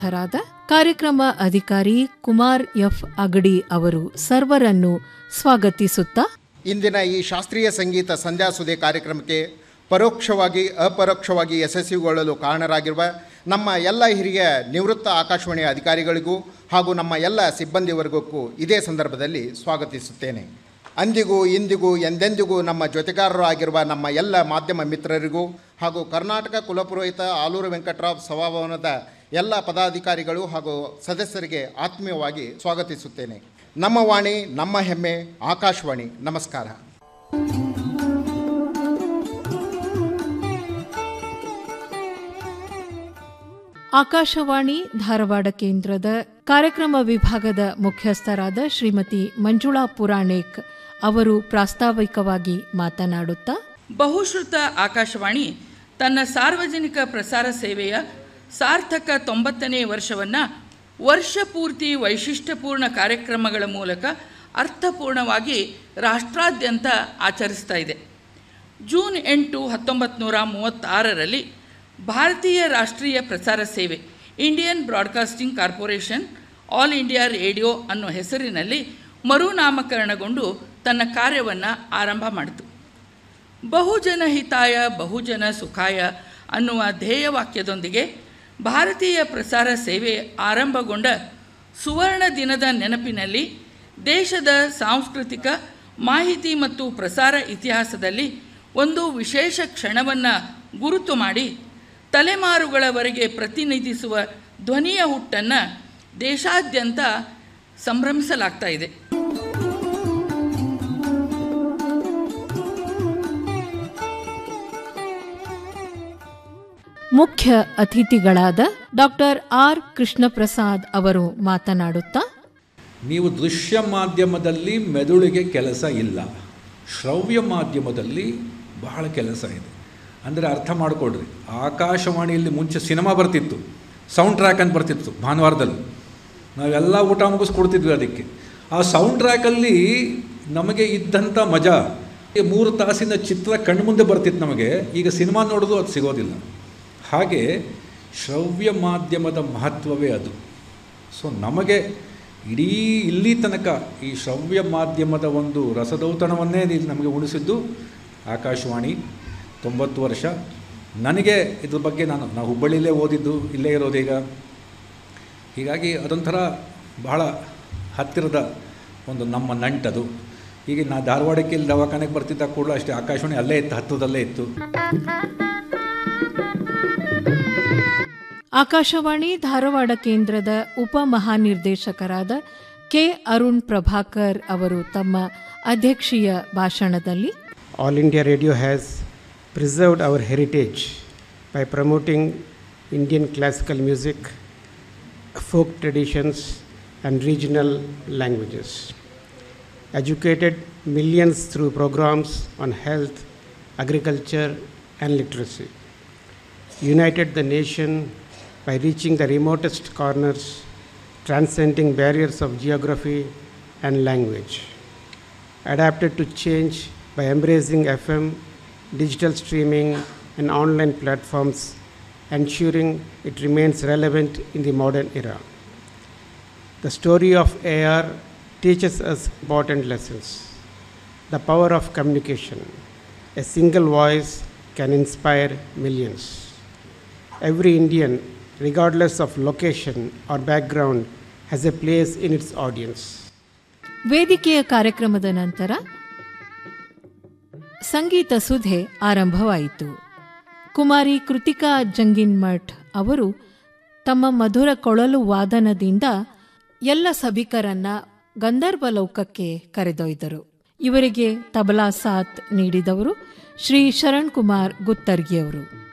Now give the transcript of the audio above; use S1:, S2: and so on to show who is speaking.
S1: ಧರಾದ ಕಾರ್ಯಕ್ರಮ ಅಧಿಕಾರಿ ಕುಮಾರ್ ಎಫ್ ಅಗಡಿ ಅವರು ಸರ್ವರನ್ನು ಸ್ವಾಗತಿಸುತ್ತಾ
S2: ಇಂದಿನ ಈ ಶಾಸ್ತ್ರೀಯ ಸಂಗೀತ ಸಂಧ್ಯಾ ಸುದೆ ಕಾರ್ಯಕ್ರಮಕ್ಕೆ ಪರೋಕ್ಷವಾಗಿ ಅಪರೋಕ್ಷವಾಗಿ ಯಶಸ್ವಿಗೊಳ್ಳಲು ಕಾರಣರಾಗಿರುವ ನಮ್ಮ ಎಲ್ಲ ಹಿರಿಯ ನಿವೃತ್ತ ಆಕಾಶವಾಣಿ ಅಧಿಕಾರಿಗಳಿಗೂ ಹಾಗೂ ನಮ್ಮ ಎಲ್ಲ ಸಿಬ್ಬಂದಿವರ್ಗಕ್ಕೂ ಇದೇ ಸಂದರ್ಭದಲ್ಲಿ ಸ್ವಾಗತಿಸುತ್ತೇನೆ ಅಂದಿಗೂ ಇಂದಿಗೂ ಎಂದೆಂದಿಗೂ ನಮ್ಮ ಜೊತೆಗಾರರು ಆಗಿರುವ ನಮ್ಮ ಎಲ್ಲ ಮಾಧ್ಯಮ ಮಿತ್ರರಿಗೂ ಹಾಗೂ ಕರ್ನಾಟಕ ಕುಲಪುರೋಹಿತ ಆಲೂರು ವೆಂಕಟರಾವ್ ಸಭಾಭವನದ ಎಲ್ಲ ಪದಾಧಿಕಾರಿಗಳು ಹಾಗೂ ಸದಸ್ಯರಿಗೆ ಆತ್ಮೀಯವಾಗಿ ಸ್ವಾಗತಿಸುತ್ತೇನೆ ನಮ್ಮ ವಾಣಿ ನಮ್ಮ ಹೆಮ್ಮೆ ಆಕಾಶವಾಣಿ ನಮಸ್ಕಾರ
S1: ಆಕಾಶವಾಣಿ ಧಾರವಾಡ ಕೇಂದ್ರದ ಕಾರ್ಯಕ್ರಮ ವಿಭಾಗದ ಮುಖ್ಯಸ್ಥರಾದ ಶ್ರೀಮತಿ ಮಂಜುಳಾ ಪುರಾಣಿಕ್ ಅವರು ಪ್ರಾಸ್ತಾವಿಕವಾಗಿ ಮಾತನಾಡುತ್ತಾ
S3: ಬಹುಶ್ರುತ ಆಕಾಶವಾಣಿ ತನ್ನ ಸಾರ್ವಜನಿಕ ಪ್ರಸಾರ ಸೇವೆಯ ಸಾರ್ಥಕ ತೊಂಬತ್ತನೇ ವರ್ಷವನ್ನು ವರ್ಷಪೂರ್ತಿ ವೈಶಿಷ್ಟ್ಯಪೂರ್ಣ ಕಾರ್ಯಕ್ರಮಗಳ ಮೂಲಕ ಅರ್ಥಪೂರ್ಣವಾಗಿ ರಾಷ್ಟ್ರಾದ್ಯಂತ ಆಚರಿಸ್ತಾ ಇದೆ ಜೂನ್ ಎಂಟು ಹತ್ತೊಂಬತ್ತು ನೂರ ಮೂವತ್ತಾರರಲ್ಲಿ ಭಾರತೀಯ ರಾಷ್ಟ್ರೀಯ ಪ್ರಸಾರ ಸೇವೆ Indian broadcasting corporation all India radio ಅನ್ನೋ ಹೆಸರಿನಲ್ಲಿ ಮರುನಾಮಕರಣಗೊಂಡು ತನ್ನ ಕಾರ್ಯವನ್ನು ಆರಂಭ ಮಾಡಿತು ಬಹುಜನ ಹಿತಾಯ ಬಹುಜನ ಸುಖಾಯ ಅನ್ನುವ ಧ್ಯೇಯವಾಕ್ಯದೊಂದಿಗೆ ಭಾರತೀಯ ಪ್ರಸಾರ ಸೇವೆ ಆರಂಭಗೊಂಡ ಸುವರ್ಣ ದಿನದ ನೆನಪಿನಲ್ಲಿ ದೇಶದ ಸಾಂಸ್ಕೃತಿಕ ಮಾಹಿತಿ ಮತ್ತು ಪ್ರಸಾರ ಇತಿಹಾಸದಲ್ಲಿ ಒಂದು ವಿಶೇಷ ಕ್ಷಣವನ್ನು ಗುರುತು ಮಾಡಿ ತಲೆಮಾರುಗಳವರೆಗೆ ಪ್ರತಿನಿಧಿಸುವ ಧ್ವನಿಯ ಹುಟ್ಟನ್ನು ದೇಶಾದ್ಯಂತ ಸಂಭ್ರಮಿಸಲಾಗ್ತಾ ಇದೆ
S1: ಮುಖ್ಯ ಅತಿಥಿಗಳಾದ ಡಾಕ್ಟರ್ ಆರ್ ಕೃಷ್ಣಪ್ರಸಾದ್ ಅವರು ಮಾತನಾಡುತ್ತಾ
S4: ನೀವು ದೃಶ್ಯ ಮಾಧ್ಯಮದಲ್ಲಿ ಮೆದುಳಿಗೆ ಕೆಲಸ ಇಲ್ಲ ಶ್ರವ್ಯ ಮಾಧ್ಯಮದಲ್ಲಿ ಬಹಳ ಕೆಲಸ ಇದೆ ಅಂದರೆ ಅರ್ಥ ಮಾಡಿಕೊಡ್ರಿ ಆಕಾಶವಾಣಿಯಲ್ಲಿ ಮುಂಚೆ ಸಿನಿಮಾ ಬರ್ತಿತ್ತು ಸೌಂಡ್ ಟ್ರ್ಯಾಕ್ ಅಂತ ಬರ್ತಿತ್ತು ಭಾನುವಾರದಲ್ಲಿ ನಾವೆಲ್ಲ ಊಟ ಮುಗಿಸ್ಕೊಡ್ತಿದ್ವಿ ಅದಕ್ಕೆ ಆ ಸೌಂಡ್ ಟ್ರ್ಯಾಕಲ್ಲಿ ನಮಗೆ ಇದ್ದಂಥ ಮಜಾ ಈ ಮೂರು ತಾಸಿನ ಚಿತ್ರ ಕಣ್ಮುಂದೆ ಬರ್ತಿತ್ತು ನಮಗೆ ಈಗ ಸಿನಿಮಾ ನೋಡೋದು ಅದು ಸಿಗೋದಿಲ್ಲ ಹಾಗೆ ಶ್ರವ್ಯ ಮಾಧ್ಯಮದ ಮಹತ್ವವೇ ಅದು ಸೊ ನಮಗೆ ಇಡೀ ಇಲ್ಲಿ ತನಕ ಈ ಶ್ರವ್ಯ ಮಾಧ್ಯಮದ ಒಂದು ರಸದೌತಣವನ್ನೇ ನೀವು ನಮಗೆ ಉಣಿಸಿದ್ದು ಆಕಾಶವಾಣಿ ತೊಂಬತ್ತು ವರ್ಷ ನನಗೆ ಇದ್ರ ಬಗ್ಗೆ ನಾನು ನಾವು ಹುಬ್ಬಳ್ಳಿಲೇ ಓದಿದ್ದು ಇಲ್ಲೇ ಇರೋದೀಗ ಹೀಗಾಗಿ ಅದೊಂಥರ ಬಹಳ ಹತ್ತಿರದ ಒಂದು ನಮ್ಮ ನಂಟದು ಹೀಗೆ ನಾ ಧಾರವಾಡಕ್ಕೆ ಇಲ್ಲಿ ದವಾಖಾನೆಗೆ ಬರ್ತಿದ್ದ ಕೂಡ ಅಷ್ಟೇ ಆಕಾಶವಾಣಿ ಅಲ್ಲೇ ಇತ್ತು ಹತ್ತಿರದಲ್ಲೇ ಇತ್ತು
S1: ಆಕಾಶವಾಣಿ ಧಾರವಾಡ ಕೇಂದ್ರದ ಉಪ ಮಹಾನಿರ್ದೇಶಕರಾದ ಕೆ ಅರುಣ್ ಪ್ರಭಾಕರ್ ಅವರು ತಮ್ಮ ಅಧ್ಯಕ್ಷೀಯ ಭಾಷಣದಲ್ಲಿ
S5: All India Radio has preserved our heritage by promoting Indian classical music, folk traditions, and regional languages. Educated millions through programs on health, agriculture, and literacy. United the nation by reaching the remotest corners, transcending barriers of geography and language adapted to change by embracing FM, digital streaming, and online platforms, ensuring it remains relevant in the modern era. The story of AR teaches us important lessons. The power of communication. A single voice can inspire millions. Every Indian, regardless of location or background, has a place in its audience.
S1: ವೇದಿಕೆಯ ಕಾರ್ಯಕ್ರಮದ ನಂತರ ಸಂಗೀತ ಸುಧೆ ಆರಂಭವಾಯಿತು ಕುಮಾರಿ ಕೃತಿಕಾ ಜಂಗಿನ್ಮಠ್ ಅವರು ತಮ್ಮ ಮಧುರ ಕೊಳಲು ವಾದನದಿಂದ ಎಲ್ಲ ಸಭಿಕರನ್ನ ಗಂಧರ್ವ ಲೋಕಕ್ಕೆ ಕರೆದೊಯ್ದರು ಇವರಿಗೆ ತಬಲಾ ಸಾಥ್ ನೀಡಿದವರು ಶ್ರೀ ಶರಣ್ ಕುಮಾರ್ ಗುತ್ತರ್ಗಿಯವರು